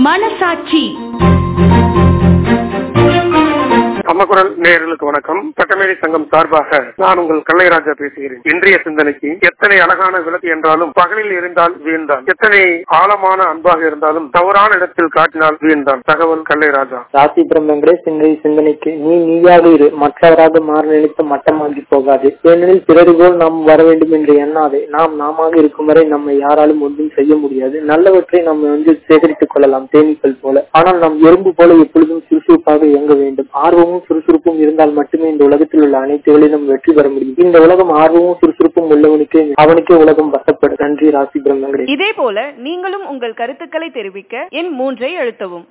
மனசாட்சி அம்மகுரல் நேயர்களுக்கு வணக்கம் சட்டமேடை சங்கம் சார்பாக நான் உங்கள் கல்லைராஜா பேசுகிறேன் இன்றைய சிந்தனைக்கு எத்தனை அழகான விளக்கு என்றாலும் பகலில் இருந்தால் வீழ்ந்தான் எத்தனை ஆழமான அன்பாக இருந்தாலும் தவறான இடத்தில் காட்டினால் வீழ்ந்தான் தகவல் கல்லைராஜா ராசிபுரம் வெங்கடேஷ் இன்றைய சிந்தனைக்கு நீ நீயாக இரு மற்றவராக மாற நினைத்து மட்டமாகி போகாது ஏனெனில் பிறகு போல் நாம் வர வேண்டும் என்று எண்ணாதே நாம் நாமாக இருக்கும் வரை நம்மை யாராலும் ஒன்றும் செய்ய முடியாது நல்லவற்றை நம்ம வந்து சேகரித்துக் கொள்ளலாம் தேனீக்கள் போல ஆனால் நாம் எறும்பு போல எப்பொழுதும் சுறுசுறுப்பாக இயங்க வேண்டும் ஆர்வமும் சுறுசுறுப்பும் இருந்தால் மட்டுமே இந்த உலகத்தில் உள்ள அனைத்துகளிலும் வெற்றி பெற முடியும் இந்த உலகம் ஆர்வமும் சுறுசுறுப்பும் உள்ளவனுக்கே அவனுக்கே உலகம் வசப்படும் நன்றி ராசிபுரம் வெங்கடேஷ் இதே போல நீங்களும் உங்கள் கருத்துக்களை தெரிவிக்க எண் மூன்றை அழுத்தவும்